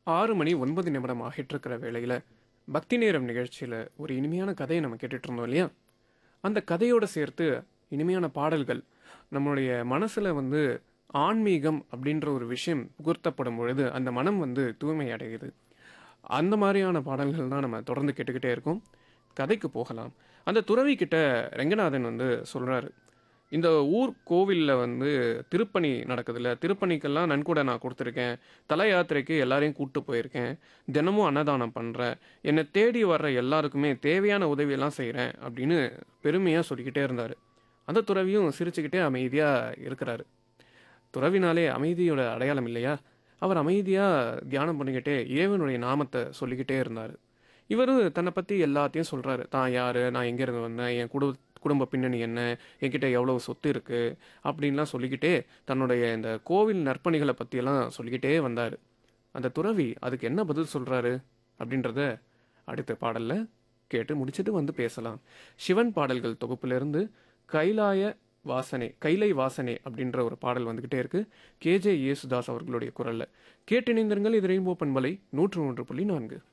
ஆறு மணி ஒன்பது நிமிடம் ஆகிட்டு இருக்கிற வேளையில் பக்தி நேரம் நிகழ்ச்சியில் ஒரு இனிமையான கதையை நம்ம கேட்டுட்டு இருந்தோம் இல்லையா அந்த கதையோட சேர்த்து இனிமையான பாடல்கள் நம்மளுடைய மனசில் வந்து ஆன்மீகம் அப்படின்ற ஒரு விஷயம் புகுர்த்தப்படும் பொழுது அந்த மனம் வந்து தூய்மை அடையுது அந்த மாதிரியான பாடல்கள் தான் நம்ம தொடர்ந்து கேட்டுக்கிட்டே இருக்கோம் கதைக்கு போகலாம் அந்த துறவி கிட்ட ரெங்கநாதன் வந்து சொல்கிறாரு இந்த ஊர் கோவிலில் வந்து திருப்பணி நடக்குதுல்ல திருப்பணிக்கெல்லாம் நன்கொடை நான் கொடுத்துருக்கேன் தல யாத்திரைக்கு எல்லாரையும் கூப்பிட்டு போயிருக்கேன் தினமும் அன்னதானம் பண்ணுறேன் என்னை தேடி வர்ற எல்லாருக்குமே தேவையான உதவியெல்லாம் செய்கிறேன் அப்படின்னு பெருமையாக சொல்லிக்கிட்டே இருந்தார் அந்த துறவியும் சிரிச்சுக்கிட்டே அமைதியாக இருக்கிறாரு துறவினாலே அமைதியோட அடையாளம் இல்லையா அவர் அமைதியாக தியானம் பண்ணிக்கிட்டே இறைவனுடைய நாமத்தை சொல்லிக்கிட்டே இருந்தார் இவரும் தன்னை பற்றி எல்லாத்தையும் சொல்கிறாரு தான் யார் நான் எங்கேருந்து வந்தேன் என் குடும்ப குடும்ப பின்னணி என்ன என்கிட்ட எவ்வளோ சொத்து இருக்குது அப்படின்லாம் சொல்லிக்கிட்டே தன்னுடைய இந்த கோவில் நற்பணிகளை பற்றியெல்லாம் சொல்லிக்கிட்டே வந்தார் அந்த துறவி அதுக்கு என்ன பதில் சொல்கிறாரு அப்படின்றத அடுத்த பாடலில் கேட்டு முடிச்சுட்டு வந்து பேசலாம் சிவன் பாடல்கள் தொகுப்பிலிருந்து கைலாய வாசனை கைலை வாசனை அப்படின்ற ஒரு பாடல் வந்துக்கிட்டே இருக்கு கேஜே யேசுதாஸ் அவர்களுடைய குரல்ல கேட்டிணைந்திருங்கள் இது ரெயின்போ பண்பலை நூற்று ஒன்று புள்ளி நான்கு